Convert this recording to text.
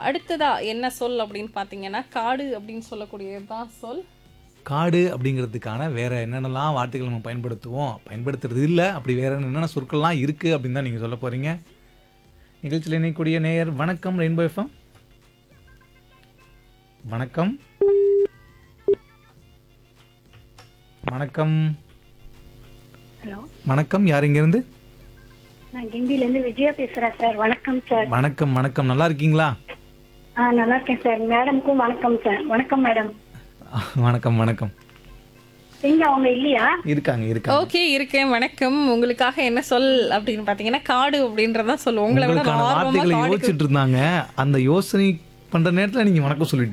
அடுத்ததா என்ன சொல் அப்படின்னு பார்த்தீங்கன்னா காடு அப்படின்னு சொல்லக்கூடியது தான் சொல் காடு அப்படிங்கிறதுக்கான வேற என்னென்னலாம் வார்த்தைகள் நம்ம பயன்படுத்துவோம் பயன்படுத்துறது இல்லை அப்படி வேற என்னென்ன சொற்கள்லாம் இருக்குது அப்படின்னு தான் நீங்கள் சொல்ல போகிறீங்க நிகழ்ச்சியில் இணையக்கூடிய நேயர் வணக்கம் ரெயின்போ எஃப்எம் வணக்கம் வணக்கம் ஹலோ வணக்கம் யார் இங்கேருந்து நான் கிண்டிலேருந்து விஜயா பேசுறேன் சார் வணக்கம் சார் வணக்கம் வணக்கம் நல்லா இருக்கீங்களா ஆ நல்லா இருக்கேன் சார் மேடம்க்கும் வணக்கம் சார் வணக்கம் மேடம் வணக்கம் வணக்கம் எங்க அவங்க இல்லையா இருக்காங்க இருக்காங்க ஓகே இருக்கேன் வணக்கம் உங்களுக்காக என்ன சொல் அப்படின்னு பார்த்தீங்கன்னா காடு அப்படின்றதான் சொல் உங்களை விட உங்களுக்கான நான் ஆர்வமா வார்த்தைகளை காடுக்கு யோசிச்சுட்டு இருந்தாங்க அந்த யோசனை பண்ற நேரத்துல நீங்க வணக்கம் சொல்லிட்டீங்க